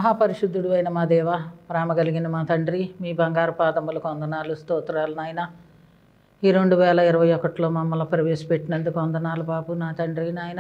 మహాపరిశుద్ధుడు అయిన మా దేవ ప్రేమ కలిగిన మా తండ్రి మీ బంగారు పాదములకు వందనాలు స్తోత్రాలు నాయన ఈ రెండు వేల ఇరవై ఒకటిలో మమ్మల్ని ప్రవేశపెట్టినందుకు వందనాలు బాబు నా తండ్రి నాయన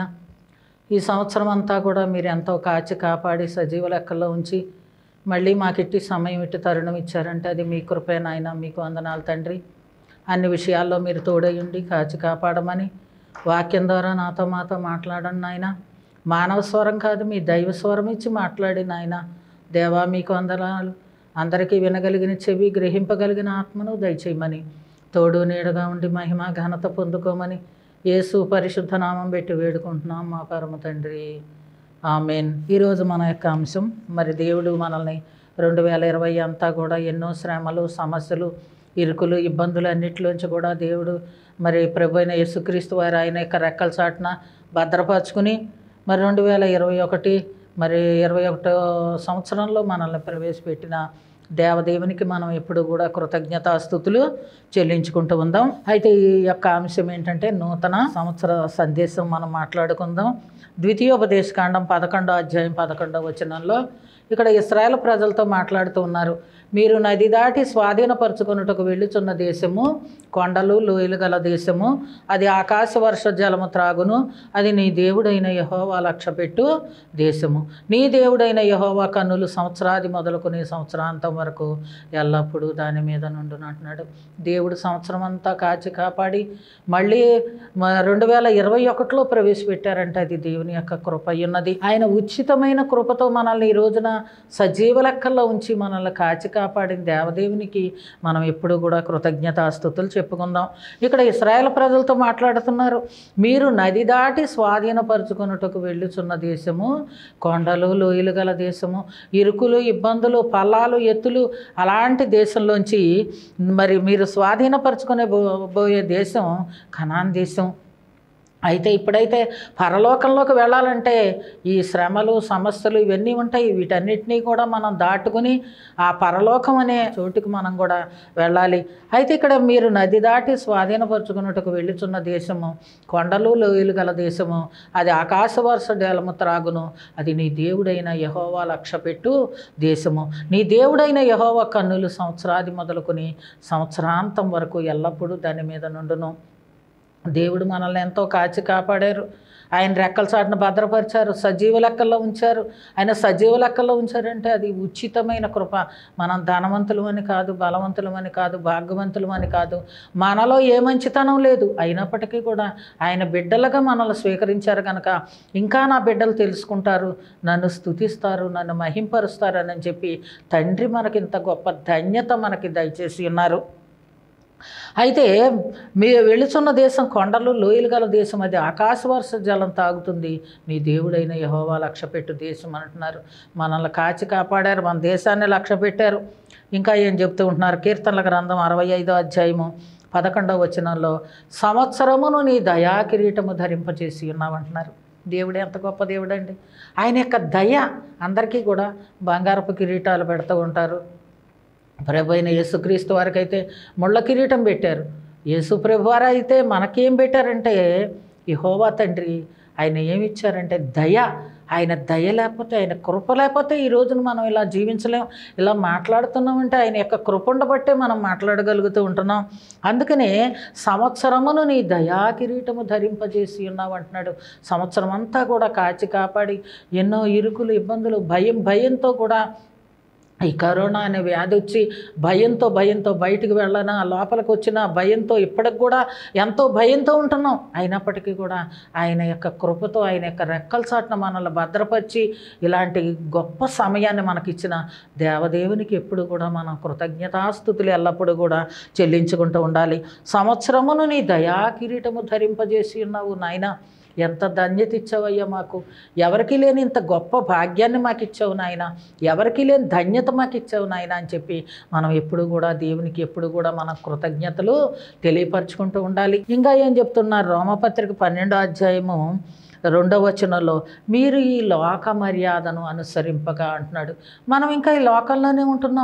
ఈ సంవత్సరం అంతా కూడా మీరు ఎంతో కాచి కాపాడి సజీవ లెక్కల్లో ఉంచి మళ్ళీ మాకిట్టి సమయం ఇట్టి తరుణం ఇచ్చారంటే అది మీ కృపే నాయన మీకు వందనాలు తండ్రి అన్ని విషయాల్లో మీరు తోడయుండి కాచి కాపాడమని వాక్యం ద్వారా నాతో మాతో మాట్లాడండి నాయన మానవ స్వరం కాదు మీ దైవ స్వరం ఇచ్చి మాట్లాడి నాయన దేవా మీకు వందనాలు అందరికీ వినగలిగిన చెవి గ్రహింపగలిగిన ఆత్మను దయచేయమని తోడు నీడగా ఉండి మహిమ ఘనత పొందుకోమని యేసు పరిశుద్ధ నామం పెట్టి వేడుకుంటున్నాం మా పరమ తండ్రి ఆమెన్ ఈరోజు మన యొక్క అంశం మరి దేవుడు మనల్ని రెండు వేల ఇరవై అంతా కూడా ఎన్నో శ్రమలు సమస్యలు ఇరుకులు ఇబ్బందులు అన్నిటిలోంచి కూడా దేవుడు మరి ప్రభు అయిన యేసుక్రీస్తు వారు ఆయన యొక్క రెక్కల చాటున భద్రపరుచుకుని మరి రెండు వేల ఇరవై ఒకటి మరి ఇరవై ఒకటో సంవత్సరంలో మనల్ని ప్రవేశపెట్టిన దేవదేవునికి మనం ఎప్పుడు కూడా కృతజ్ఞతాస్థుతులు చెల్లించుకుంటూ ఉందాం అయితే ఈ యొక్క అంశం ఏంటంటే నూతన సంవత్సర సందేశం మనం మాట్లాడుకుందాం ద్వితీయోపదేశకాండం పదకొండో అధ్యాయం పదకొండో వచనంలో ఇక్కడ ఇస్రాయేల్ ప్రజలతో మాట్లాడుతూ ఉన్నారు మీరు నది దాటి స్వాధీనపరుచుకున్నట్టుకు వెళ్ళుచున్న దేశము కొండలు లోయలు గల దేశము అది ఆకాశ వర్ష జలము త్రాగును అది నీ దేవుడైన యహోవా లక్ష్యపెట్టు దేశము నీ దేవుడైన యహోవా కన్నులు సంవత్సరాది మొదలుకుని సంవత్సరాంతం వరకు ఎల్లప్పుడూ దాని మీద నుండును అంటున్నాడు దేవుడు సంవత్సరం అంతా కాచి కాపాడి మళ్ళీ మ- రెండు వేల ఇరవై ఒకటిలో ప్రవేశపెట్టారంటే అది దేవుని యొక్క కృప అయి ఉన్నది ఆయన ఉచితమైన కృపతో మనల్ని ఈ రోజున సజీవ లెక్కల్లో ఉంచి మనల్ని కాచి కాపాడిన దేవదేవునికి మనం ఎప్పుడు కూడా కృతజ్ఞతాస్థుతులు చెప్పుకుందాం ఇక్కడ ఇస్రాయేల్ ప్రజలతో మాట్లాడుతున్నారు మీరు నది దాటి స్వాధీనపరుచుకున్నట్టుకు వెళ్ళుచున్న దేశము కొండలు లోయలు గల దేశము ఇరుకులు ఇబ్బందులు పల్లాలు ఎత్తులు అలాంటి దేశంలోంచి మరి మీరు స్వాధీనపరుచుకునే బో పోయే దేశం ఖనాన్ దేశం అయితే ఇప్పుడైతే పరలోకంలోకి వెళ్ళాలంటే ఈ శ్రమలు సమస్యలు ఇవన్నీ ఉంటాయి వీటన్నిటినీ కూడా మనం దాటుకుని ఆ పరలోకం అనే చోటుకు మనం కూడా వెళ్ళాలి అయితే ఇక్కడ మీరు నది దాటి స్వాధీనపరుచుకున్నట్టుకు వెళ్ళుచున్న దేశము కొండలు లోయలు గల దేశము అది ఆకాశ వర్ష జలము త్రాగును అది నీ దేవుడైన యహోవా లక్ష్యపెట్టు దేశము నీ దేవుడైన యహోవా కన్నులు సంవత్సరాది మొదలుకొని సంవత్సరాంతం వరకు ఎల్లప్పుడూ దాని మీద నుండును దేవుడు మనల్ని ఎంతో కాచి కాపాడారు ఆయన రెక్కల చాటున భద్రపరిచారు సజీవ లెక్కల్లో ఉంచారు ఆయన సజీవ లెక్కల్లో ఉంచారంటే అది ఉచితమైన కృప మనం ధనవంతులమని కాదు బలవంతులమని కాదు భాగ్యవంతులమని కాదు మనలో ఏ మంచితనం లేదు అయినప్పటికీ కూడా ఆయన బిడ్డలుగా మనల్ని స్వీకరించారు కనుక ఇంకా నా బిడ్డలు తెలుసుకుంటారు నన్ను స్తుతిస్తారు నన్ను మహింపరుస్తారని చెప్పి తండ్రి మనకి ఇంత గొప్ప ధన్యత మనకి దయచేసి ఉన్నారు అయితే మీ వెళుచున్న దేశం కొండలు లోయలు గల దేశం అది ఆకాశవర్ష జలం తాగుతుంది మీ దేవుడైన యహోవా లక్ష్య పెట్టు దేశం అంటున్నారు మనల్ని కాచి కాపాడారు మన దేశాన్ని లక్ష్య పెట్టారు ఇంకా ఏం చెప్తూ ఉంటున్నారు కీర్తనల గ్రంథం అరవై ఐదో అధ్యాయము పదకొండవ వచనంలో సంవత్సరమును నీ దయా కిరీటము ధరింపచేసి ఉన్నావంటున్నారు దేవుడు ఎంత గొప్ప దేవుడు అండి ఆయన యొక్క దయ అందరికీ కూడా బంగారపు కిరీటాలు పెడుతూ ఉంటారు ప్రభు అయిన యేసుక్రీస్తు వారికి అయితే ముళ్ళ కిరీటం పెట్టారు యేసు ప్రభు వారు అయితే మనకేం పెట్టారంటే యెహోవా తండ్రి ఆయన ఏమి ఇచ్చారంటే దయ ఆయన దయ లేకపోతే ఆయన కృప లేకపోతే ఈ రోజున మనం ఇలా జీవించలేం ఇలా మాట్లాడుతున్నామంటే ఆయన యొక్క కృప ఉండబట్టే మనం మాట్లాడగలుగుతూ ఉంటున్నాం అందుకనే సంవత్సరమును నీ దయా కిరీటము ధరింపజేసి ఉన్నావు అంటున్నాడు సంవత్సరం అంతా కూడా కాచి కాపాడి ఎన్నో ఇరుకులు ఇబ్బందులు భయం భయంతో కూడా ఈ కరోనా అనే వ్యాధి వచ్చి భయంతో భయంతో బయటికి వెళ్ళనా లోపలికి వచ్చిన భయంతో ఇప్పటికి కూడా ఎంతో భయంతో ఉంటున్నాం అయినప్పటికీ కూడా ఆయన యొక్క కృపతో ఆయన యొక్క రెక్కల చాటున మనల్ని భద్రపరిచి ఇలాంటి గొప్ప సమయాన్ని మనకిచ్చిన దేవదేవునికి ఎప్పుడు కూడా మనం కృతజ్ఞతాస్థుతులు ఎల్లప్పుడూ కూడా చెల్లించుకుంటూ ఉండాలి సంవత్సరమును నీ దయా కిరీటము ధరింపజేసి ఉన్నావు నాయన ఎంత ధన్యత ఇచ్చావయ్యా మాకు ఎవరికి లేని ఇంత గొప్ప భాగ్యాన్ని మాకు ఇచ్చావు నాయన ఎవరికి లేని ధన్యత మాకు ఇచ్చావు నాయన అని చెప్పి మనం ఎప్పుడు కూడా దేవునికి ఎప్పుడు కూడా మన కృతజ్ఞతలు తెలియపరచుకుంటూ ఉండాలి ఇంకా ఏం చెప్తున్నారు రోమపత్రిక పన్నెండో అధ్యాయము రెండవ వచనంలో మీరు ఈ లోక మర్యాదను అనుసరింపగా అంటున్నాడు మనం ఇంకా ఈ లోకంలోనే ఉంటున్నాం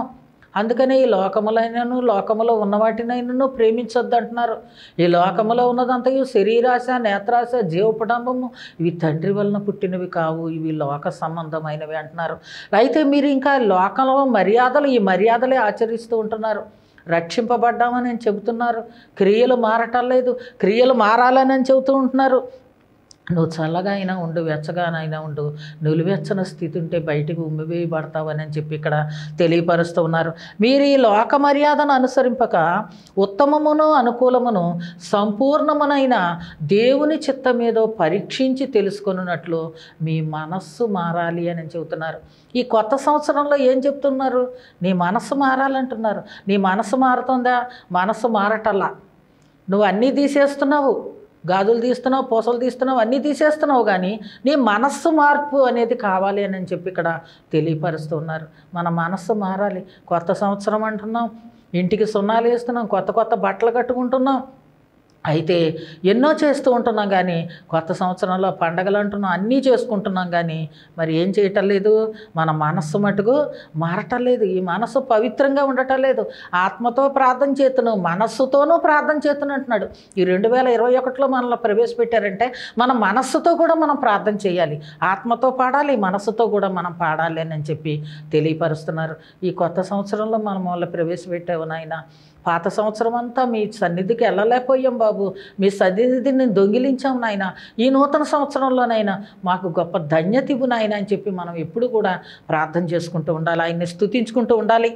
అందుకనే ఈ లోకములైనను లోకములో ఉన్న వాటినైనను ప్రేమించొద్దు అంటున్నారు ఈ లోకములో ఉన్నదంతయు శరీరాశ నేత్రాశ జీవపడంబము ఇవి తండ్రి వలన పుట్టినవి కావు ఇవి లోక సంబంధమైనవి అంటున్నారు అయితే మీరు ఇంకా లోకంలో మర్యాదలు ఈ మర్యాదలే ఆచరిస్తూ ఉంటున్నారు రక్షింపబడ్డామని చెబుతున్నారు క్రియలు మారటం లేదు క్రియలు మారాలని చెబుతూ ఉంటున్నారు నువ్వు చల్లగా అయినా ఉండు వెచ్చగానైనా ఉండు నులివెచ్చని స్థితి ఉంటే బయటికి ఉమ్మివేయబడతావని అని చెప్పి ఇక్కడ తెలియపరుస్తూ ఉన్నారు మీరు ఈ లోక మర్యాదను అనుసరింపక ఉత్తమమును అనుకూలమును సంపూర్ణమునైన దేవుని చిత్తమేదో పరీక్షించి తెలుసుకున్నట్లు మీ మనస్సు మారాలి అని చెబుతున్నారు ఈ కొత్త సంవత్సరంలో ఏం చెప్తున్నారు నీ మనస్సు మారాలంటున్నారు నీ మనస్సు మారుతుందా మనస్సు మారటల్లా నువ్వు అన్నీ తీసేస్తున్నావు గాజులు తీస్తున్నావు పూసలు తీస్తున్నావు అన్నీ తీసేస్తున్నావు కానీ నీ మనస్సు మార్పు అనేది కావాలి అని చెప్పి ఇక్కడ తెలియపరుస్తున్నారు మన మనస్సు మారాలి కొత్త సంవత్సరం అంటున్నాం ఇంటికి సున్నాలు వేస్తున్నాం కొత్త కొత్త బట్టలు కట్టుకుంటున్నాం అయితే ఎన్నో చేస్తూ ఉంటున్నాం కానీ కొత్త సంవత్సరంలో పండగలు అంటున్నాం అన్నీ చేసుకుంటున్నాం కానీ మరి ఏం చేయటం లేదు మన మనస్సు మటుకు మారటం లేదు ఈ మనస్సు పవిత్రంగా ఉండటం లేదు ఆత్మతో ప్రార్థన చేతును మనస్సుతోనూ ప్రార్థన చేతును అంటున్నాడు ఈ రెండు వేల ఇరవై ఒకటిలో మనల్ని ప్రవేశపెట్టారంటే మన మనస్సుతో కూడా మనం ప్రార్థన చేయాలి ఆత్మతో పాడాలి మనస్సుతో కూడా మనం పాడాలి అని చెప్పి తెలియపరుస్తున్నారు ఈ కొత్త సంవత్సరంలో మనం వాళ్ళ ప్రవేశపెట్టావు నాయన పాత సంవత్సరం అంతా మీ సన్నిధికి వెళ్ళలేకపోయాం బాబు మీ సన్నిధిని దొంగిలించాం నాయన ఈ నూతన సంవత్సరంలోనైనా మాకు గొప్ప ధన్యత ఇవ్వు నాయన అని చెప్పి మనం ఎప్పుడు కూడా ప్రార్థన చేసుకుంటూ ఉండాలి ఆయన్ని స్తుతించుకుంటూ ఉండాలి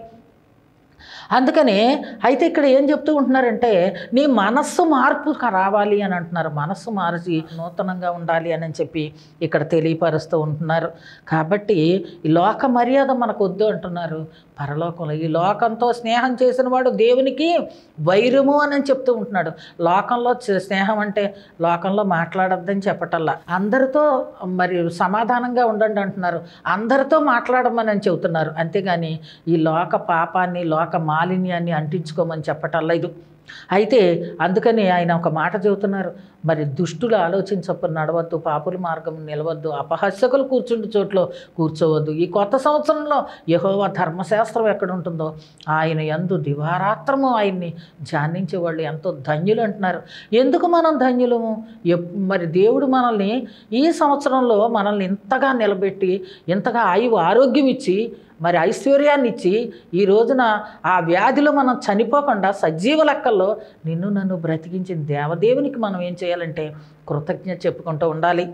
అందుకనే అయితే ఇక్కడ ఏం చెప్తూ ఉంటున్నారంటే నీ మనస్సు మార్పు క- రావాలి అని అంటున్నారు మనస్సు మార్చి నూతనంగా ఉండాలి అని చెప్పి ఇక్కడ తెలియపరుస్తూ ఉంటున్నారు కాబట్టి ఈ లోక మర్యాద మనకు వద్దు అంటున్నారు పరలోకంలో ఈ లోకంతో స్నేహం చేసిన వాడు దేవునికి వైరము అని చెప్తూ ఉంటున్నాడు లోకంలో చ- స్నేహం అంటే లోకంలో మాట్లాడొద్దని చెప్పటల్లా అందరితో మరి సమాధానంగా ఉండండి అంటున్నారు అందరితో మాట్లాడమని అని చెబుతున్నారు అంతేగాని ఈ లోక పాపాన్ని లోక మాలిన్యాన్ని అంటించుకోమని చెప్పటల్లా ఇది అయితే అందుకని ఆయన ఒక మాట చెబుతున్నారు మరి దుష్టులు ఆలోచించప్పుడు నడవద్దు పాపుల మార్గం నిలవద్దు అపహాస్యకులు కూర్చుండి చోట్లో కూర్చోవద్దు ఈ కొత్త సంవత్సరంలో యెహోవా ధర్మశాస్త్రం ఎక్కడ ఉంటుందో ఆయన ఎందు దివారాత్రము ఆయన్ని ధ్యానించే వాళ్ళు ఎంతో ధన్యులు అంటున్నారు ఎందుకు మనం ధన్యులము ఎప్- మరి దేవుడు మనల్ని ఈ సంవత్సరంలో మనల్ని ఇంతగా నిలబెట్టి ఇంతగా ఆయువు ఆరోగ్యం ఇచ్చి మరి ఐశ్వర్యాన్ని ఇచ్చి ఈ రోజున ఆ వ్యాధిలో మనం చనిపోకుండా సజీవ లెక్కల్లో నిన్ను నన్ను బ్రతికించిన దేవదేవునికి మనం ఏం చేయాలంటే కృతజ్ఞత చెప్పుకుంటూ ఉండాలి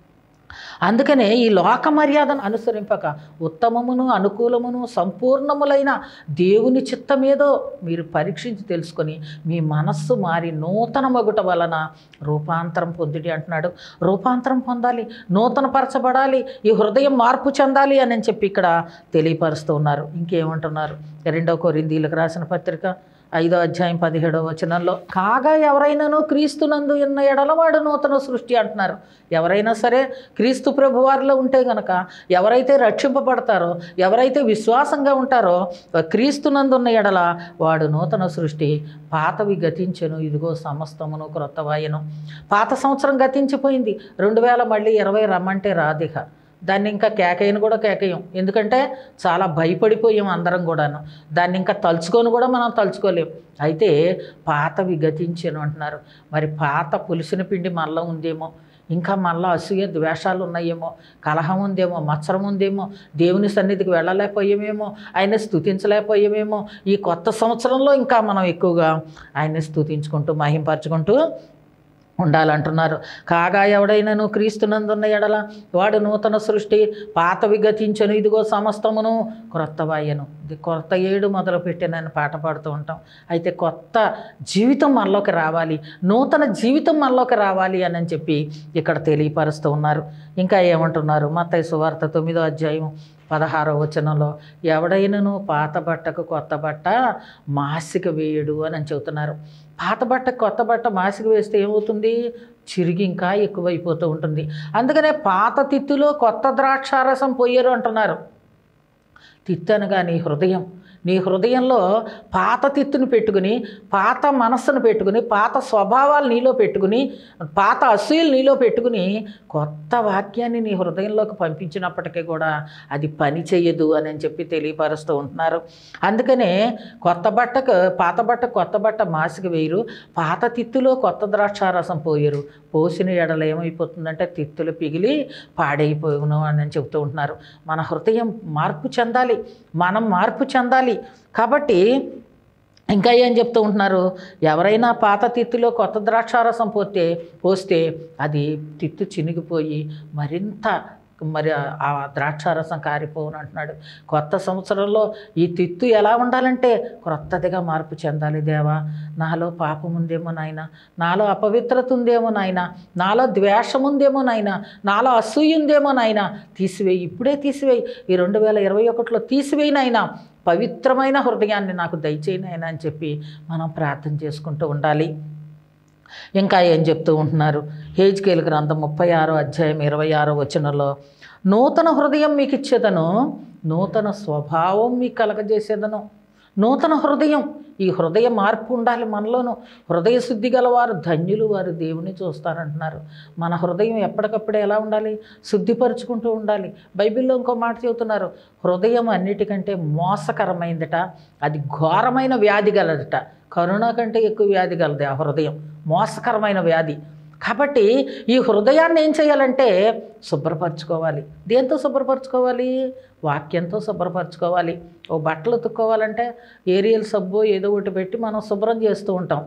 అందుకనే ఈ లోక మర్యాదను అనుసరింపక ఉత్తమమును అనుకూలమును సంపూర్ణములైన దేవుని చిత్తమేదో మీరు పరీక్షించి తెలుసుకొని మీ మనస్సు మారి నూతన మగుట వలన రూపాంతరం పొందిడి అంటున్నాడు రూపాంతరం పొందాలి నూతన పరచబడాలి ఈ హృదయం మార్పు చెందాలి అని చెప్పి ఇక్కడ తెలియపరుస్తూ ఉన్నారు ఇంకేమంటున్నారు రెండవ కొరిందీలకు రాసిన పత్రిక ఐదో అధ్యాయం పదిహేడవ వచనంలో కాగా ఎవరైనాను క్రీస్తునందు ఉన్న ఎడలవాడు నూతన సృష్టి అంటున్నారు ఎవరైనా సరే క్రీస్తు ప్రభు వారిలో ఉంటే గనక ఎవరైతే రక్షింపబడతారో ఎవరైతే విశ్వాసంగా ఉంటారో క్రీస్తునందు ఉన్న ఎడల వాడు నూతన సృష్టి పాతవి గతించెను ఇదిగో సమస్తమును క్రొత్తవాయను పాత సంవత్సరం గతించిపోయింది రెండు వేల మళ్ళీ ఇరవై రమ్మంటే రాదిక దాన్ని ఇంకా కేకయ్యను కూడా కేకయం ఎందుకంటే చాలా భయపడిపోయాం అందరం కూడాను దాన్ని ఇంకా తలుచుకొని కూడా మనం తలుచుకోలేం అయితే పాతవి గతించాను అంటున్నారు మరి పాత పులిసిన పిండి మళ్ళా ఉందేమో ఇంకా మళ్ళా అసూయ ద్వేషాలు ఉన్నాయేమో కలహం ఉందేమో మత్సరం ఉందేమో దేవుని సన్నిధికి వెళ్ళలేకపోయామేమో ఆయన స్థుతించలేకపోయామేమో ఈ కొత్త సంవత్సరంలో ఇంకా మనం ఎక్కువగా ఆయన్ని స్థుతించుకుంటూ మహింపరచుకుంటూ ఉండాలంటున్నారు కాగా ఎవడైనను క్రీస్తునందున్న ఎడల వాడు నూతన సృష్టి పాతవి గతించను ఇదిగో సమస్తమును క్రొత్తవాయను ఇది కొత్త ఏడు మొదలు పెట్టానని పాట పాడుతూ ఉంటాం అయితే కొత్త జీవితం మనలోకి రావాలి నూతన జీవితం మనలోకి రావాలి అని చెప్పి ఇక్కడ తెలియపరుస్తూ ఉన్నారు ఇంకా ఏమంటున్నారు మత్తయి సువార్త తొమ్మిదో అధ్యాయం పదహారో వచనంలో ఎవడైనను పాత బట్టకు కొత్త బట్ట మాసిక వేయడు అని చెబుతున్నారు పాత బట్ట కొత్త బట్ట మాసిక వేస్తే ఏమవుతుంది చిరిగి ఇంకా ఎక్కువైపోతూ ఉంటుంది అందుకనే పాత తిత్తులో కొత్త ద్రాక్షారసం పోయారు అంటున్నారు తిత్తు అనగా నీ హృదయం నీ హృదయంలో పాత తిత్తుని పెట్టుకుని పాత మనస్సును పెట్టుకుని పాత స్వభావాలు నీలో పెట్టుకుని పాత అసూయలు నీలో పెట్టుకుని కొత్త వాక్యాన్ని నీ హృదయంలోకి పంపించినప్పటికీ కూడా అది పని చేయదు అని అని చెప్పి తెలియపరుస్తూ ఉంటున్నారు అందుకనే కొత్త బట్టకు పాత బట్ట కొత్త బట్ట మాసిక వేయరు పాత తిత్తులో కొత్త ద్రాక్షారసం పోయరు పోసిన ఎడల ఏమైపోతుందంటే తిత్తులు పిగిలి పాడైపోవును అని చెబుతూ ఉంటున్నారు మన హృదయం మార్పు చెందాలి మనం మార్పు చెందాలి కాబట్టి ఇంకా ఏం చెప్తూ ఉంటున్నారు ఎవరైనా పాత తిత్తులో కొత్త ద్రాక్షారసం పోతే పోస్తే అది తిత్తు చినిగిపోయి మరింత మరి ఆ- ఆ ద్రాక్షారసం కారిపోవును అంటున్నాడు కొత్త సంవత్సరంలో ఈ తిత్తు ఎలా ఉండాలంటే క్రొత్తదిగా మార్పు చెందాలి దేవా నాలో పాపం ఉందేమో నాయన నాలో అపవిత్రత ఉందేమో నాయన నాలో ద్వేషం ఉందేమో నాయన నాలో అసూయ ఉందేమో నాయన తీసివేయి ఇప్పుడే తీసివేయి ఈ రెండు వేల ఇరవై ఒకటిలో తీసివేయి నాయన పవిత్రమైన హృదయాన్ని నాకు దయచేయి నాయన అని చెప్పి మనం ప్రార్థన చేసుకుంటూ ఉండాలి ఇంకా ఏం చెప్తూ ఉంటున్నారు హేజ్కేల్ గ్రంథం ముప్పై ఆరో అధ్యాయం ఇరవై ఆరో వచనంలో నూతన హృదయం మీకు ఇచ్చేదను నూతన స్వభావం మీకు కలగజేసేదను నూతన హృదయం ఈ హృదయ మార్పు ఉండాలి మనలోను హృదయ శుద్ధి గలవారు ధన్యులు వారు దేవుని చూస్తారంటున్నారు మన హృదయం ఎప్పటికప్పుడే ఎలా ఉండాలి శుద్ధిపరుచుకుంటూ ఉండాలి బైబిల్లో ఇంకో మాట చెబుతున్నారు హృదయం అన్నిటికంటే మోసకరమైందట అది ఘోరమైన వ్యాధి గలదట కరోనా కంటే ఎక్కువ వ్యాధి గలది ఆ హృదయం మోసకరమైన వ్యాధి కాబట్టి ఈ హృదయాన్ని ఏం చేయాలంటే శుభ్రపరచుకోవాలి దేంతో శుభ్రపరచుకోవాలి వాక్యంతో శుభ్రపరచుకోవాలి ఓ బట్టలు ఉతుక్కోవాలంటే ఏరియల్ సబ్బు ఏదో ఒకటి పెట్టి మనం శుభ్రం చేస్తూ ఉంటాం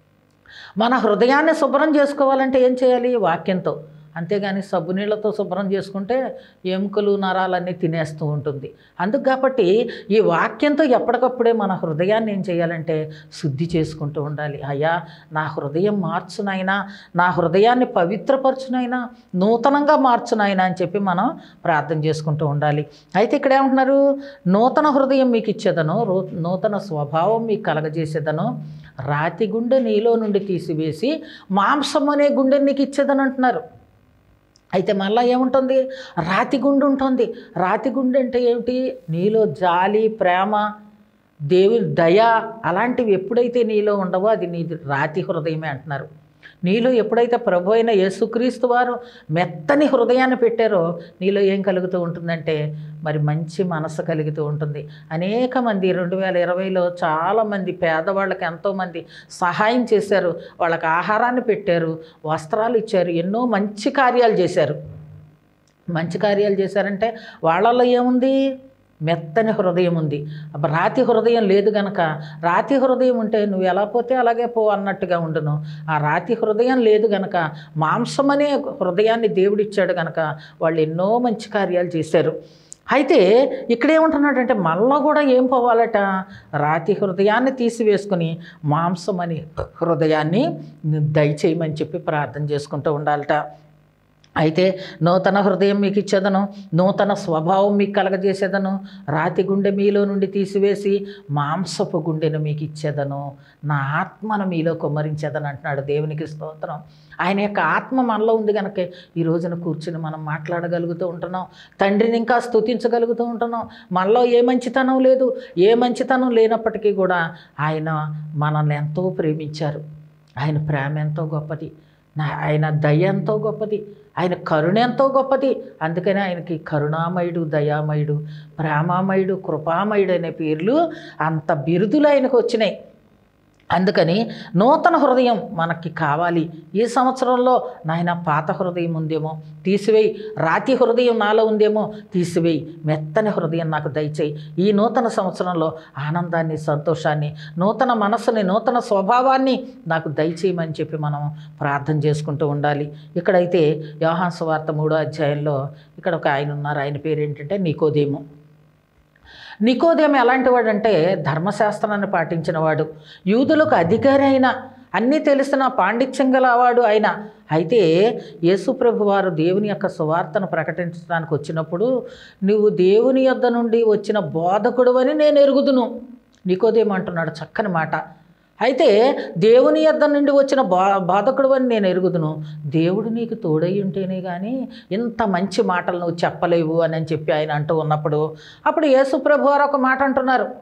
మన హృదయాన్ని శుభ్రం చేసుకోవాలంటే ఏం చేయాలి వాక్యంతో అంతేగాని సబ్బు నీళ్ళతో శుభ్రం చేసుకుంటే ఎముకలు నరాలన్నీ తినేస్తూ ఉంటుంది అందుకు కాబట్టి ఈ వాక్యంతో ఎప్పటికప్పుడే మన హృదయాన్ని ఏం చేయాలంటే శుద్ధి చేసుకుంటూ ఉండాలి అయ్యా నా హృదయం మార్చునైనా నా హృదయాన్ని పవిత్రపరచునైనా నూతనంగా మార్చునైనా అని చెప్పి మనం ప్రార్థన చేసుకుంటూ ఉండాలి అయితే ఇక్కడ ఏమంటున్నారు నూతన హృదయం మీకు ఇచ్చేదను రూ- నూతన స్వభావం మీకు కలగజేసేదను రాతి గుండె నీలో నుండి తీసివేసి మాంసం అనే గుండె నీకు ఇచ్చేదని అంటున్నారు అయితే మళ్ళీ ఏముంటుంది రాతి గుండె ఉంటుంది రాతి గుండె అంటే ఏమిటి నీలో జాలి ప్రేమ దేవుని దయ అలాంటివి ఎప్పుడైతే నీలో ఉండవో అది నీ రాతి హృదయమే అంటున్నారు నీలో ఎప్పుడైతే ప్రభు అయిన యేసుక్రీస్తు వారు మెత్తని హృదయాన్ని పెట్టారో నీలో ఏం కలుగుతూ ఉంటుందంటే మరి మంచి మనసు కలుగుతూ ఉంటుంది అనేక మంది రెండు వేల ఇరవైలో చాలామంది పేదవాళ్ళకి ఎంతోమంది సహాయం చేశారు వాళ్ళకి ఆహారాన్ని పెట్టారు వస్త్రాలు ఇచ్చారు ఎన్నో మంచి కార్యాలు చేశారు మంచి కార్యాలు చేశారంటే వాళ్ళలో ఏముంది మెత్తని హృదయం ఉంది అబ్బ రాతి హృదయం లేదు గనక రాతి హృదయం ఉంటే నువ్వు ఎలా పోతే అలాగే పో అన్నట్టుగా ఉండును ఆ రాతి హృదయం లేదు గనక మాంసం అనే హృదయాన్ని దేవుడిచ్చాడు గనక వాళ్ళు ఎన్నో మంచి కార్యాలు చేశారు అయితే ఇక్కడ ఏమంటున్నాడంటే మళ్ళా కూడా ఏం పోవాలట రాతి హృదయాన్ని తీసివేసుకుని మాంసం అనే హృదయాన్ని దయచేయమని చెప్పి ప్రార్థన చేసుకుంటూ ఉండాలట అయితే నూతన హృదయం మీకు ఇచ్చేదను నూతన స్వభావం మీకు కలగజేసేదను రాతి గుండె మీలో నుండి తీసివేసి మాంసపు గుండెను మీకు ఇచ్చేదను నా ఆత్మను మీలో కుమ్మరించేదని అంటున్నాడు దేవునికి స్తోత్రం ఆయన యొక్క ఆత్మ మనలో ఉంది కనుక ఈ రోజున కూర్చుని మనం మాట్లాడగలుగుతూ ఉంటున్నాం తండ్రిని ఇంకా స్తుతించగలుగుతూ ఉంటున్నాం మనలో ఏ మంచితనం లేదు ఏ మంచితనం లేనప్పటికీ కూడా ఆయన మనల్ని ఎంతో ప్రేమించారు ఆయన ప్రేమ ఎంతో గొప్పది నా ఆయన దయ ఎంతో గొప్పది ఆయన కరుణ ఎంతో గొప్పది అందుకని ఆయనకి కరుణామయుడు దయామయుడు ప్రేమామయుడు కృపామయుడు అనే పేర్లు అంత బిరుదులు ఆయనకు వచ్చినాయి అందుకని నూతన హృదయం మనకి కావాలి ఈ సంవత్సరంలో నాయన పాత హృదయం ఉందేమో తీసివేయి రాతి హృదయం నాలో ఉందేమో తీసివేయి మెత్తని హృదయం నాకు దయచేయి ఈ నూతన సంవత్సరంలో ఆనందాన్ని సంతోషాన్ని నూతన మనస్సుని నూతన స్వభావాన్ని నాకు దయచేయమని చెప్పి మనం ప్రార్థన చేసుకుంటూ ఉండాలి ఇక్కడైతే యోహాన్ సువార్త మూడో అధ్యాయంలో ఇక్కడ ఒక ఆయన ఉన్నారు ఆయన పేరు ఏంటంటే నికోదేము నికోదేం ఎలాంటి వాడంటే ధర్మశాస్త్రాన్ని పాటించిన వాడు యూదులకు అధికారి అయిన అన్నీ తెలిసిన పాండిత్యం గలవాడు ఆయన అయితే యేసుప్రభు వారు దేవుని యొక్క సువార్తను ప్రకటించడానికి వచ్చినప్పుడు నువ్వు దేవుని యొద్ద నుండి వచ్చిన బోధకుడు అని నేను ఎరుగుదును నికోదేమంటున్నాడు చక్కని మాట అయితే దేవుని యొద్ద నుండి వచ్చిన బా బాధకుడు అని నేను ఎరుగుదును దేవుడు నీకు తోడై ఉంటేనే కానీ ఇంత మంచి మాటలు నువ్వు చెప్పలేవు అని అని చెప్పి ఆయన అంటూ ఉన్నప్పుడు అప్పుడు యేసుప్రభు వారు ఒక మాట అంటున్నారు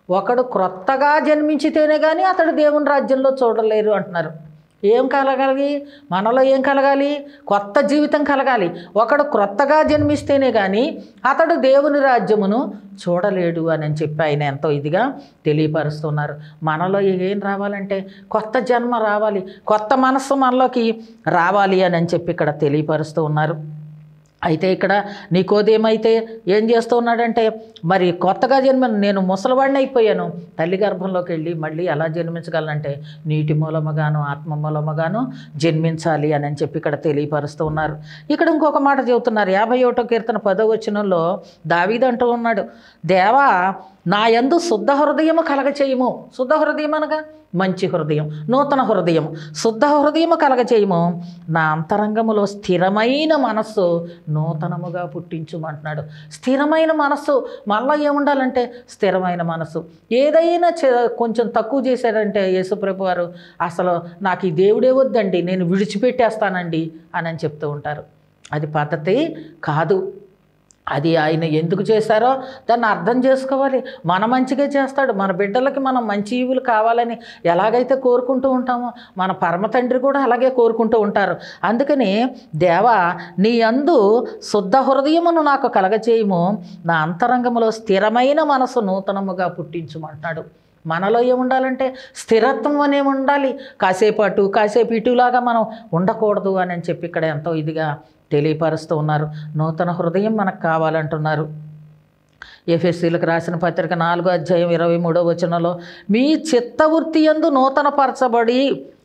ఒకడు క్రొత్తగా జన్మించితేనే కానీ అతడు దేవుని రాజ్యంలో చూడలేరు అంటున్నారు ఏం కలగాలి మనలో ఏం కలగాలి కొత్త జీవితం కలగాలి ఒకడు క్రొత్తగా జన్మిస్తేనే కానీ అతడు దేవుని రాజ్యమును చూడలేడు అని చెప్పి ఆయన ఎంతో ఇదిగా తెలియపరుస్తున్నారు మనలో ఏం రావాలంటే కొత్త జన్మ రావాలి కొత్త మనస్సు మనలోకి రావాలి అని చెప్పి ఇక్కడ తెలియపరుస్తూ ఉన్నారు అయితే ఇక్కడ నీకోదేమైతే ఏం చేస్తూ ఉన్నాడంటే మరి కొత్తగా జన్మ నేను ముసలివాడిని అయిపోయాను తల్లి గర్భంలోకి వెళ్ళి మళ్ళీ ఎలా జన్మించగలనంటే నీటి మూలముగాను ఆత్మ మూలముగాను జన్మించాలి అని అని చెప్పి ఇక్కడ తెలియపరుస్తూ ఉన్నారు ఇక్కడ ఇంకొక మాట చెబుతున్నారు యాభై ఒకటో కీర్తన పదో వచనంలో దావీదంటూ ఉన్నాడు దేవా నా యందు శుద్ధ హృదయము కలగచేయము శుద్ధ హృదయం అనగా మంచి హృదయం నూతన హృదయం శుద్ధ హృదయము కలగచేయము నా అంతరంగములో స్థిరమైన మనస్సు నూతనముగా పుట్టించుమంటున్నాడు స్థిరమైన మనస్సు మళ్ళీ ఏముండాలంటే స్థిరమైన మనస్సు ఏదైనా చే- కొంచెం తక్కువ చేశాడంటే యేసుప్రభు వారు అసలు నాకు ఈ దేవుడే వద్దండి నేను విడిచిపెట్టేస్తానండి అని అని చెప్తూ ఉంటారు అది పద్ధతి కాదు అది ఆయన ఎందుకు చేశారో దాన్ని అర్థం చేసుకోవాలి మన మంచిగా చేస్తాడు మన బిడ్డలకి మనం మంచి ఈవులు కావాలని ఎలాగైతే కోరుకుంటూ ఉంటామో మన పరమ తండ్రి కూడా అలాగే కోరుకుంటూ ఉంటారు అందుకని దేవా నీ అందు శుద్ధ హృదయమును నాకు కలగచేయము నా అంతరంగములో స్థిరమైన మనసు నూతనముగా పుట్టించుమంటున్నాడు మనలో ఏముండాలంటే స్థిరత్వం అనే ఉండాలి కాసేపు అటు కాసేపు ఇటులాగా మనం ఉండకూడదు అని అని చెప్పి ఇక్కడ ఎంతో ఇదిగా తెలియపరుస్తూ ఉన్నారు నూతన హృదయం మనకు కావాలంటున్నారు ఎఫ్ఎస్సీలకు రాసిన పత్రిక నాలుగో అధ్యాయం ఇరవై మూడో వచనంలో మీ చిత్తవృత్తి యందు నూతనపరచబడి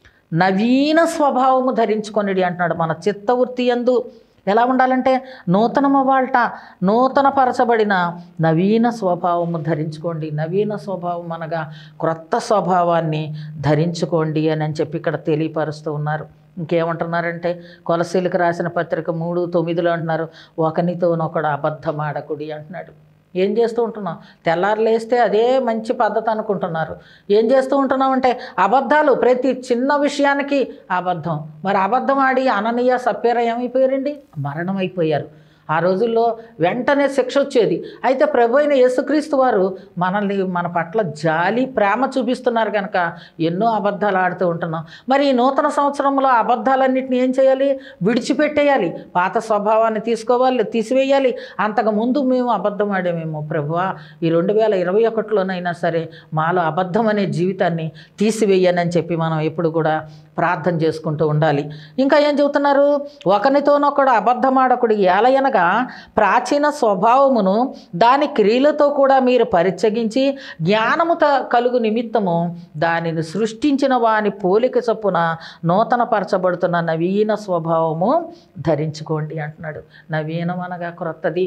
నవీన స్వభావము ధరించుకొనిడి అంటున్నాడు మన చిత్తవృత్తి యందు ఎలా ఉండాలంటే నూతనమవాల్ట నూతనపరచబడిన నవీన స్వభావము ధరించుకోండి నవీన స్వభావం అనగా క్రొత్త స్వభావాన్ని ధరించుకోండి అని అని చెప్పి ఇక్కడ తెలియపరుస్తూ ఉన్నారు ఇంకేమంటున్నారంటే కొలసీలకు రాసిన పత్రిక మూడు తొమ్మిదిలో అంటున్నారు ఒకనితోనొకడు అబద్ధమాడకుడి అంటున్నాడు ఏం చేస్తూ ఉంటున్నాం తెల్లారు లేస్తే అదే మంచి పద్ధతి అనుకుంటున్నారు ఏం చేస్తూ ఉంటున్నాం అంటే అబద్ధాలు ప్రతి చిన్న విషయానికి అబద్ధం మరి అబద్ధం ఆడి అననీయ సప్యర ఏమైపోయారండి మరణం అయిపోయారు ఆ రోజుల్లో వెంటనే శిక్ష వచ్చేది అయితే ప్రభు అయిన యేసుక్రీస్తు వారు మనల్ని మన పట్ల జాలి ప్రేమ చూపిస్తున్నారు కనుక ఎన్నో అబద్ధాలు ఆడుతూ ఉంటున్నాం మరి ఈ నూతన సంవత్సరంలో అబద్ధాలన్నింటినీ ఏం చేయాలి విడిచిపెట్టేయాలి పాత స్వభావాన్ని తీసుకోవాలి తీసివేయాలి అంతకు ముందు మేము అబద్ధం ఆడామేమో ప్రభువా ఈ రెండు వేల ఇరవై ఒకటిలోనైనా సరే మాలో అబద్ధం అనే జీవితాన్ని తీసివేయనని చెప్పి మనం ఎప్పుడు కూడా ప్రార్థన చేసుకుంటూ ఉండాలి ఇంకా ఏం చెబుతున్నారు ఒకనితోనొకడు అబద్ధమాడకుడు ఏలయనగా ప్రాచీన స్వభావమును దాని క్రియలతో కూడా మీరు పరిచగించి జ్ఞానము త- కలుగు నిమిత్తము దానిని సృష్టించిన వాని పోలిక చొప్పున నూతనపరచబడుతున్న నవీన స్వభావము ధరించుకోండి అంటున్నాడు నవీనం అనగా క్రొత్తది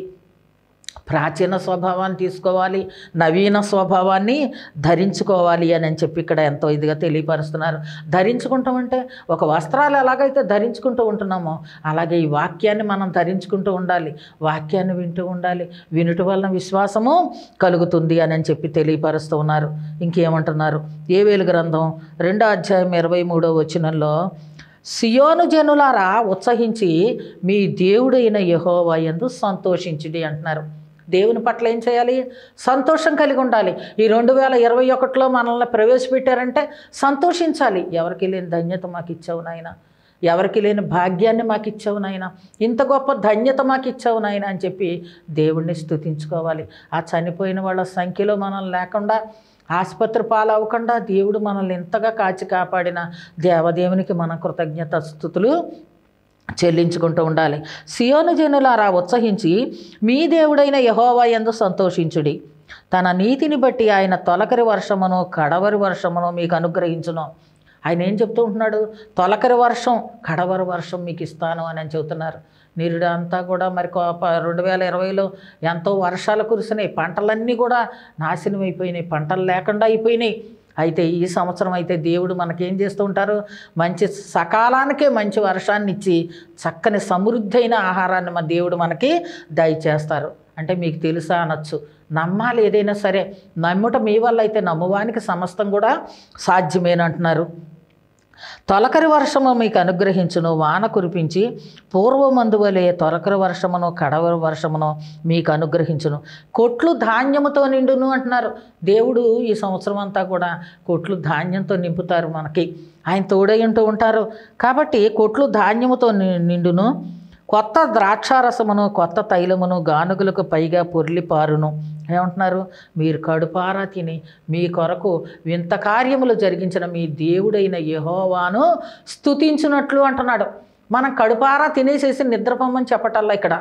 ప్రాచీన స్వభావాన్ని తీసుకోవాలి నవీన స్వభావాన్ని ధరించుకోవాలి అని అని చెప్పి ఇక్కడ ఎంతో ఇదిగా తెలియపరుస్తున్నారు ధరించుకుంటామంటే ఒక వస్త్రాలు ఎలాగైతే ధరించుకుంటూ ఉంటున్నామో అలాగే ఈ వాక్యాన్ని మనం ధరించుకుంటూ ఉండాలి వాక్యాన్ని వింటూ ఉండాలి వినుట వలన విశ్వాసము కలుగుతుంది అని అని చెప్పి తెలియపరుస్తూ ఉన్నారు ఇంకేమంటున్నారు ఏ వేలు గ్రంథం రెండో అధ్యాయం ఇరవై మూడో వచనంలో సియోను జనులారా ఉత్సహించి మీ దేవుడైన యెహోవా యందు సంతోషించుడి అంటున్నారు దేవుని పట్ల ఏం చేయాలి సంతోషం కలిగి ఉండాలి ఈ రెండు వేల ఇరవై ఒకటిలో మనల్ని ప్రవేశపెట్టారంటే సంతోషించాలి ఎవరికి లేని ధన్యత మాకు ఇచ్చావు నాయన ఎవరికి లేని భాగ్యాన్ని మాకు ఇచ్చావు నాయన ఇంత గొప్ప ధన్యత మాకు ఇచ్చావు నాయన అని చెప్పి దేవుణ్ణి స్తుతించుకోవాలి ఆ చనిపోయిన వాళ్ళ సంఖ్యలో మనం లేకుండా ఆసుపత్రి పాలవ్వకుండా దేవుడు మనల్ని ఎంతగా కాచి కాపాడిన దేవదేవునికి మన కృతజ్ఞత స్థుతులు చెల్లించుకుంటూ ఉండాలి సియోను జనులారా ఉత్సహించి మీ దేవుడైన యహోవా యందు సంతోషించుడి తన నీతిని బట్టి ఆయన తొలకరి వర్షమును కడవరి వర్షమును మీకు అనుగ్రహించును ఆయన ఏం చెప్తూ ఉంటున్నాడు తొలకరి వర్షం కడవరి వర్షం మీకు ఇస్తాను అని అని చెబుతున్నారు నిరుడు అంతా కూడా మరి కో- ప- రెండు వేల ఇరవైలో ఎంతో వర్షాలు కురిసినాయి పంటలన్నీ కూడా నాశనం అయిపోయినాయి పంటలు లేకుండా అయిపోయినాయి అయితే ఈ సంవత్సరం అయితే దేవుడు మనకేం చేస్తూ ఉంటారు మంచి సకాలానికే మంచి వర్షాన్ని ఇచ్చి చక్కని సమృద్ధి అయిన ఆహారాన్ని మన దేవుడు మనకి దయచేస్తారు అంటే మీకు తెలుసా అనొచ్చు నమ్మాలి ఏదైనా సరే నమ్ముట మీ వల్ల అయితే నమ్మువానికి సమస్తం కూడా సాధ్యమేనంటున్నారు తొలకరి వర్షము మీకు అనుగ్రహించును వాన కురిపించి పూర్వమందు వలె తొలకరి వర్షమును కడవరి వర్షమును మీకు అనుగ్రహించును కొట్లు ధాన్యముతో నిండును అంటున్నారు దేవుడు ఈ సంవత్సరం అంతా కూడా కొట్లు ధాన్యంతో నింపుతారు మనకి ఆయన తోడై ఉంటూ ఉంటారు కాబట్టి కొట్లు ధాన్యముతో ని- నిండును కొత్త ద్రాక్షారసమును కొత్త తైలమును గానుగులకు పైగా పొర్లి పారును ఏమంటున్నారు మీరు కడుపారా తిని మీ కొరకు వింత కార్యములు జరిగించిన మీ దేవుడైన యెహోవాను స్తుతించినట్లు అంటున్నాడు మనం కడుపారా తినేసేసి నిద్రపోమని చెప్పటల్లా ఇక్కడ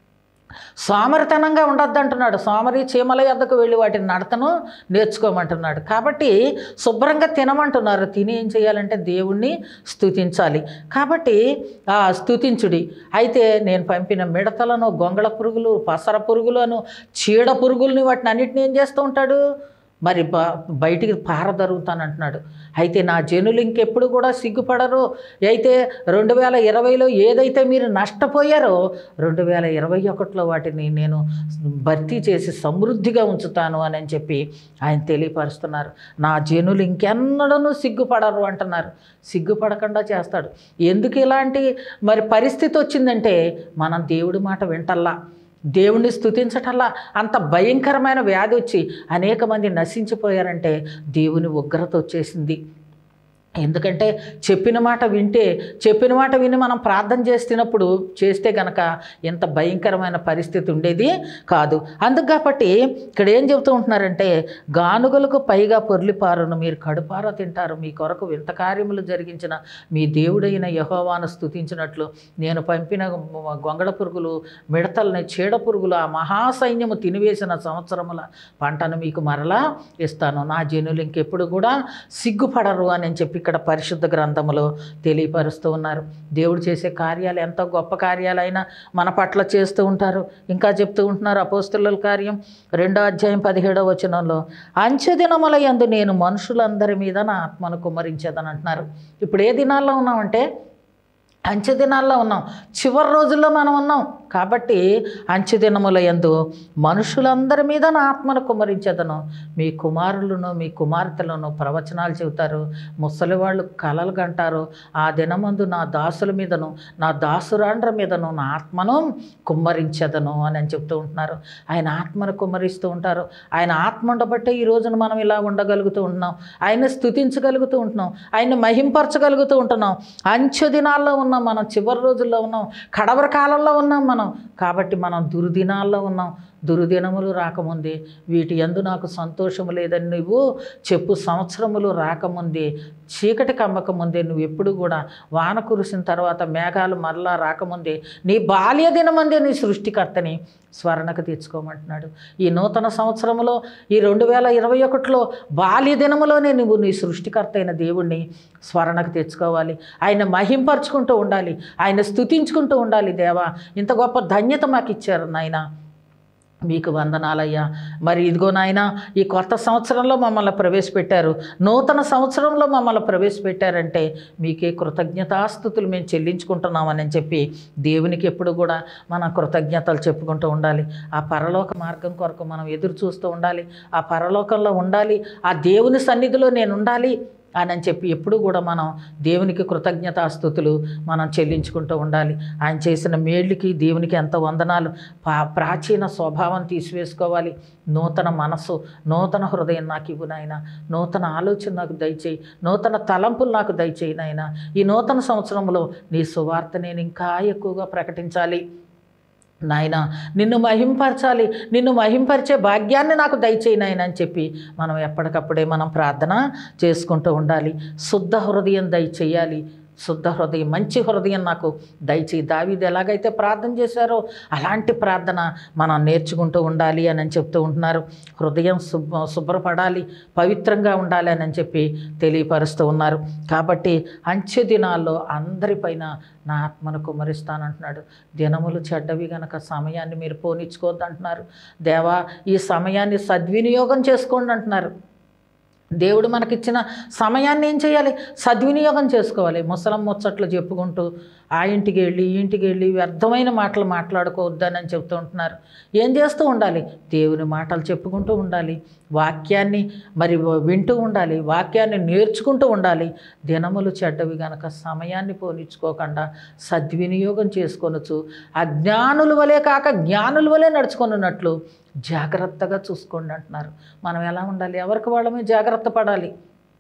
సోమరితనంగా ఉండొద్దు అంటున్నాడు సోమరి చీమల యొద్దకు వెళ్ళి వాటిని నడతను నేర్చుకోమంటున్నాడు కాబట్టి శుభ్రంగా తినమంటున్నారు తిని ఏం చేయాలంటే దేవుణ్ణి స్తుతించాలి కాబట్టి ఆ స్తుతించుడి అయితే నేను పంపిన మిడతలను గొంగళ పురుగులు పసర పురుగులను చీడ పురుగుల్ని వాటిని అన్నిటిని ఏం చేస్తూ ఉంటాడు మరి బ బయటికి పారదరుగుతానంటున్నాడు అయితే నా జనులు ఇంకెప్పుడు కూడా సిగ్గుపడరు అయితే రెండు వేల ఇరవైలో ఏదైతే మీరు నష్టపోయారో రెండు వేల ఇరవై ఒకటిలో వాటిని నేను భర్తీ చేసి సమృద్ధిగా ఉంచుతాను అని అని చెప్పి ఆయన తెలియపరుస్తున్నారు నా జనులు ఇంకెన్నడూ సిగ్గుపడరు అంటున్నారు సిగ్గుపడకుండా చేస్తాడు ఎందుకు ఇలాంటి మరి పరిస్థితి వచ్చిందంటే మనం దేవుడి మాట వింటల్లా దేవుణ్ణి స్తుతించటల్లా అంత భయంకరమైన వ్యాధి వచ్చి అనేక మంది నశించిపోయారంటే దేవుని ఉగ్రత వచ్చేసింది ఎందుకంటే చెప్పిన మాట వింటే చెప్పిన మాట విని మనం ప్రార్థన చేస్తున్నప్పుడు చేస్తే గనక ఎంత భయంకరమైన పరిస్థితి ఉండేది కాదు అందుకు కాబట్టి ఇక్కడ ఏం చెబుతూ ఉంటున్నారంటే గానుగలకు పైగా పొర్లిపారును మీరు కడుపార తింటారు మీ కొరకు వింత కార్యములు జరిగించిన మీ దేవుడైన యహోవాను స్తుతించినట్లు నేను పంపిన గొంగళ పురుగులు మిడతల్ని చీడ పురుగులు ఆ మహాసైన్యము తినివేసిన సంవత్సరముల పంటను మీకు మరలా ఇస్తాను నా జనులు ఇంకెప్పుడు కూడా సిగ్గుపడరు అని చెప్పి ఇక్కడ పరిశుద్ధ గ్రంథములో తెలియపరుస్తూ ఉన్నారు దేవుడు చేసే కార్యాలు ఎంతో గొప్ప కార్యాలైనా మన పట్ల చేస్తూ ఉంటారు ఇంకా చెప్తూ ఉంటున్నారు అపోస్తుల కార్యం రెండో అధ్యాయం పదిహేడవ వచనంలో అంచెదినముల యందు నేను మనుషులందరి మీద నా ఆత్మను కుమ్మరించేదని అంటున్నారు ఇప్పుడు ఏ దినాల్లో ఉన్నామంటే అంచె దినాల్లో ఉన్నాం చివరి రోజుల్లో మనం ఉన్నాం కాబట్టి అంచె దినముల యందు మనుషులందరి మీద నా ఆత్మను కుమ్మరించదను మీ కుమారులను మీ కుమార్తెలను ప్రవచనాలు చెబుతారు ముసలివాళ్ళు కలలు కంటారు ఆ దినమందు నా దాసుల మీదను నా దాసురాండ్ర మీదను నా ఆత్మను కుమ్మరించదను అని అని చెప్తూ ఉంటున్నారు ఆయన ఆత్మను కుమ్మరిస్తూ ఉంటారు ఆయన ఆత్మ ఉండబట్టే ఈ రోజున మనం ఇలా ఉండగలుగుతూ ఉంటున్నాం ఆయన స్థుతించగలుగుతూ ఉంటున్నాం ఆయన మహింపరచగలుగుతూ ఉంటున్నాం అంచె దినాల్లో ఉన్నాం మనం చివరి రోజుల్లో ఉన్నాం కడవర కాలంలో ఉన్నాం మనం కాబట్టి మనం దుర్దినాల్లో ఉన్నాం దుర్దినములు రాకముందే వీటి యందు నాకు సంతోషము లేదని నువ్వు చెప్పు సంవత్సరములు రాకముందే చీకటి కమ్మకముందే నువ్వు ఎప్పుడు కూడా వాన కురిసిన తర్వాత మేఘాలు మరలా రాకముందే నీ బాల్య దినమందే నీ సృష్టికర్తని స్మరణకు తెచ్చుకోమంటున్నాడు ఈ నూతన సంవత్సరంలో ఈ రెండు వేల ఇరవై ఒకటిలో బాల్య దినములోనే నువ్వు నీ సృష్టికర్త అయిన దేవుణ్ణి స్మరణకు తెచ్చుకోవాలి ఆయన మహింపరుచుకుంటూ ఉండాలి ఆయన స్తుతించుకుంటూ ఉండాలి దేవా ఇంత గొప్ప ధన్యత మాకు ఇచ్చారు నాయన మీకు వందనాలయ్యా మరి ఇదిగో నాయన ఈ కొత్త సంవత్సరంలో మమ్మల్ని ప్రవేశపెట్టారు నూతన సంవత్సరంలో మమ్మల్ని ప్రవేశపెట్టారంటే మీకే కృతజ్ఞతాస్థుతులు మేము చెల్లించుకుంటున్నామని చెప్పి దేవునికి ఎప్పుడు కూడా మనం కృతజ్ఞతలు చెప్పుకుంటూ ఉండాలి ఆ పరలోక మార్గం కొరకు మనం ఎదురు చూస్తూ ఉండాలి ఆ పరలోకంలో ఉండాలి ఆ దేవుని సన్నిధిలో నేను ఉండాలి అని అని చెప్పి ఎప్పుడు కూడా మనం దేవునికి కృతజ్ఞతాస్థుతులు మనం చెల్లించుకుంటూ ఉండాలి ఆయన చేసిన మేళ్ళకి దేవునికి ఎంత వందనాలు పా ప్రాచీన స్వభావం తీసివేసుకోవాలి నూతన మనసు నూతన హృదయం నాకు ఇవ్వు నాయన నూతన ఆలోచన నాకు దయచేయి నూతన తలంపులు నాకు దయచేయి నాయన ఈ నూతన సంవత్సరంలో నీ సువార్త నేను ఇంకా ఎక్కువగా ప్రకటించాలి నాయన నిన్ను మహింపరచాలి నిన్ను మహింపరిచే భాగ్యాన్ని నాకు దయచేయి నాయన అని చెప్పి మనం ఎప్పటికప్పుడే మనం ప్రార్థన చేసుకుంటూ ఉండాలి శుద్ధ హృదయం దయచేయాలి శుద్ధ హృదయం మంచి హృదయం నాకు దయచేయి దావీది ఎలాగైతే ప్రార్థన చేశారో అలాంటి ప్రార్థన మనం నేర్చుకుంటూ ఉండాలి అని అని చెప్తూ ఉంటున్నారు హృదయం శుభ్ర శుభ్రపడాలి పవిత్రంగా ఉండాలి అని అని చెప్పి తెలియపరుస్తూ ఉన్నారు కాబట్టి అంచె దినాల్లో అందరిపైన నా ఆత్మను కుమ్మరిస్తానంటున్నాడు దినములు చెడ్డవి గనక సమయాన్ని మీరు పోనిచ్చుకోవద్దు అంటున్నారు దేవా ఈ సమయాన్ని సద్వినియోగం చేసుకోండి అంటున్నారు దేవుడు మనకిచ్చిన సమయాన్ని ఏం చేయాలి సద్వినియోగం చేసుకోవాలి ముసలం ముచ్చట్లు చెప్పుకుంటూ ఆ ఇంటికి వెళ్ళి ఈ ఇంటికి వెళ్ళి వ్యర్థమైన మాటలు మాట్లాడుకోవద్దని అని చెప్తూ ఉంటున్నారు ఏం చేస్తూ ఉండాలి దేవుని మాటలు చెప్పుకుంటూ ఉండాలి వాక్యాన్ని మరి వింటూ ఉండాలి వాక్యాన్ని నేర్చుకుంటూ ఉండాలి దినములు చెడ్డవి గనక సమయాన్ని పోనిచ్చుకోకుండా సద్వినియోగం చేసుకొనొచ్చు అజ్ఞానుల వలె కాక జ్ఞానుల వలె నడుచుకొనున్నట్లు జాగ్రత్తగా చూసుకోండి అంటున్నారు మనం ఎలా ఉండాలి ఎవరికి వాళ్ళమే జాగ్రత్త పడాలి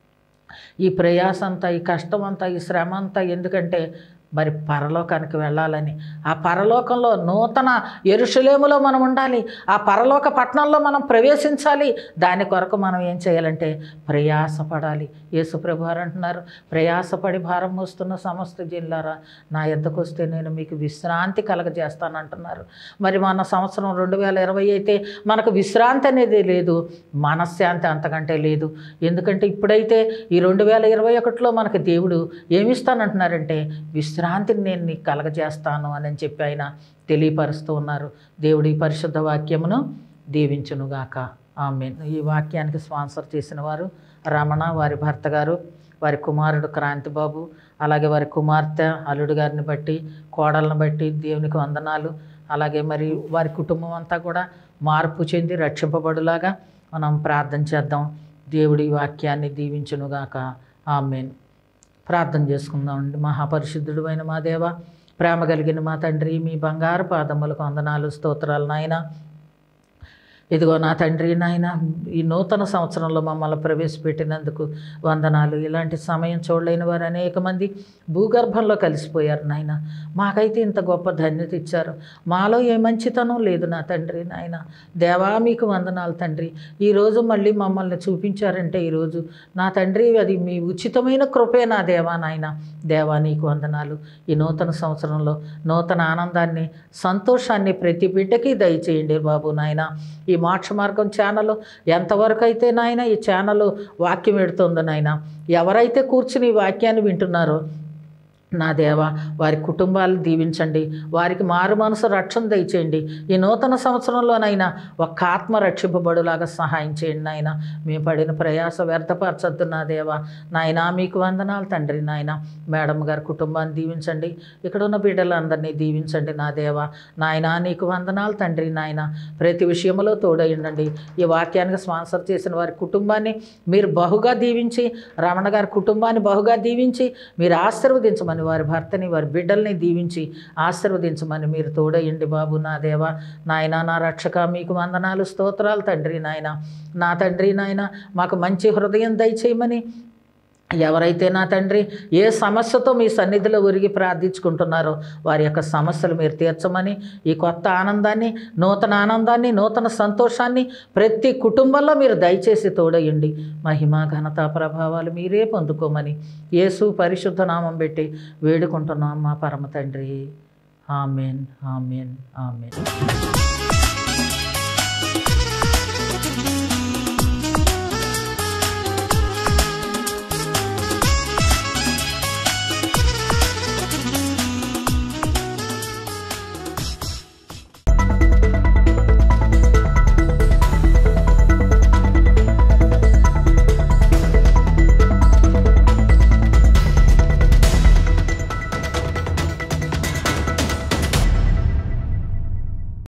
ఈ ప్రయాస అంతా ఈ కష్టం అంతా ఈ శ్రమ అంతా ఎందుకంటే మరి పరలోకానికి వెళ్ళాలని ఆ పరలోకంలో నూతన ఎరుషలేములో మనం ఉండాలి ఆ పరలోక పట్టణంలో మనం ప్రవేశించాలి దాని కొరకు మనం ఏం చేయాలంటే ప్రయాసపడాలి యేసుప్రభు వారు అంటున్నారు ప్రయాసపడి భారం మోస్తున్న సమస్త జిల్లారా నా ఎద్దకు వస్తే నేను మీకు విశ్రాంతి కలగజేస్తానంటున్నారు మరి మన సంవత్సరం రెండు వేల ఇరవై అయితే మనకు విశ్రాంతి అనేది లేదు మనశ్శాంతి అంతకంటే లేదు ఎందుకంటే ఇప్పుడైతే ఈ రెండు వేల ఇరవై ఒకటిలో మనకు దేవుడు ఏమిస్తానంటున్నారంటే విశ్రాంతిని నేను నీకు కలగజేస్తాను అని చెప్పి ఆయన తెలియపరుస్తూ ఉన్నారు దేవుడి పరిశుద్ధ వాక్యమును దీవించునుగాక ఆమె ఈ వాక్యానికి స్పాన్సర్ చేసిన వారు రమణ వారి భర్త గారు వారి కుమారుడు క్రాంతిబాబు అలాగే వారి కుమార్తె అల్లుడు గారిని బట్టి కోడలను బట్టి దేవునికి వందనాలు అలాగే మరి వారి కుటుంబం అంతా కూడా మార్పు చెంది రక్షింపబడులాగా మనం ప్రార్థన చేద్దాం దేవుడి వాక్యాన్ని దీవించునుగాక ఆమెన్ ప్రార్థన చేసుకుందామండి మహాపరిశుద్ధుడు అయిన మా దేవ ప్రేమ కలిగిన మా తండ్రి మీ బంగారు పాదములకు వందనాలు స్తోత్రాలు నాయన ఇదిగో నా తండ్రి నాయన ఈ నూతన సంవత్సరంలో మమ్మల్ని ప్రవేశపెట్టినందుకు వందనాలు ఇలాంటి సమయం చూడలేని వారు అనేక మంది భూగర్భంలో కలిసిపోయారు నాయన మాకైతే ఇంత గొప్ప ధన్యత ఇచ్చారు మాలో ఏ మంచితనం లేదు నా తండ్రి నాయన దేవా మీకు వందనాలు తండ్రి ఈరోజు మళ్ళీ మమ్మల్ని చూపించారంటే ఈరోజు నా తండ్రి అది మీ ఉచితమైన కృపే నా దేవా నాయన దేవా నీకు వందనాలు ఈ నూతన సంవత్సరంలో నూతన ఆనందాన్ని సంతోషాన్ని ప్రతి బిడ్డకి దయచేయండి బాబు నాయన ఈ మోక్ష మార్గం ఛానల్ ఎంతవరకు అయితే నాయన ఈ ఛానల్ వాక్యం పెడుతుందో నాయన ఎవరైతే కూర్చుని ఈ వాక్యాన్ని వింటున్నారో నా దేవ వారి కుటుంబాలు దీవించండి వారికి మారు మనసు రక్షణ దయచేయండి ఈ నూతన సంవత్సరంలోనైనా ఒక్క ఆత్మ రక్షింపబడులాగా సహాయం చేయండి నాయన మేము పడిన ప్రయాస వ్యర్థపరచొద్దు నా దేవ నాయన మీకు వందనాలు తండ్రి నాయన మేడం గారి కుటుంబాన్ని దీవించండి ఇక్కడ ఉన్న బిడ్డలందరినీ దీవించండి నా దేవ నాయన నీకు వందనాలు తండ్రి నాయన ప్రతి విషయంలో తోడయండి ఈ వాక్యానికి స్పాన్సర్ చేసిన వారి కుటుంబాన్ని మీరు బహుగా దీవించి రమణ గారి కుటుంబాన్ని బహుగా దీవించి మీరు ఆశీర్వదించమని వారి భర్తని వారి బిడ్డల్ని దీవించి ఆశీర్వదించమని మీరు తోడయండి బాబు నా దేవ నాయన నా రక్షక మీకు వందనాలు స్తోత్రాలు తండ్రి నాయన నా తండ్రి నాయన మాకు మంచి హృదయం దయచేయమని ఎవరైతే నా తండ్రి ఏ సమస్యతో మీ సన్నిధిలో ఉరిగి ప్రార్థించుకుంటున్నారో వారి యొక్క సమస్యలు మీరు తీర్చమని ఈ కొత్త ఆనందాన్ని నూతన ఆనందాన్ని నూతన సంతోషాన్ని ప్రతి కుటుంబంలో మీరు దయచేసి తోడయండి మహిమ ఘనత ప్రభావాలు మీరే పొందుకోమని యేసు పరిశుద్ధ నామం పెట్టి వేడుకుంటున్నాం మా పరమ తండ్రి ఆమెన్ ఆమెన్ ఆమెన్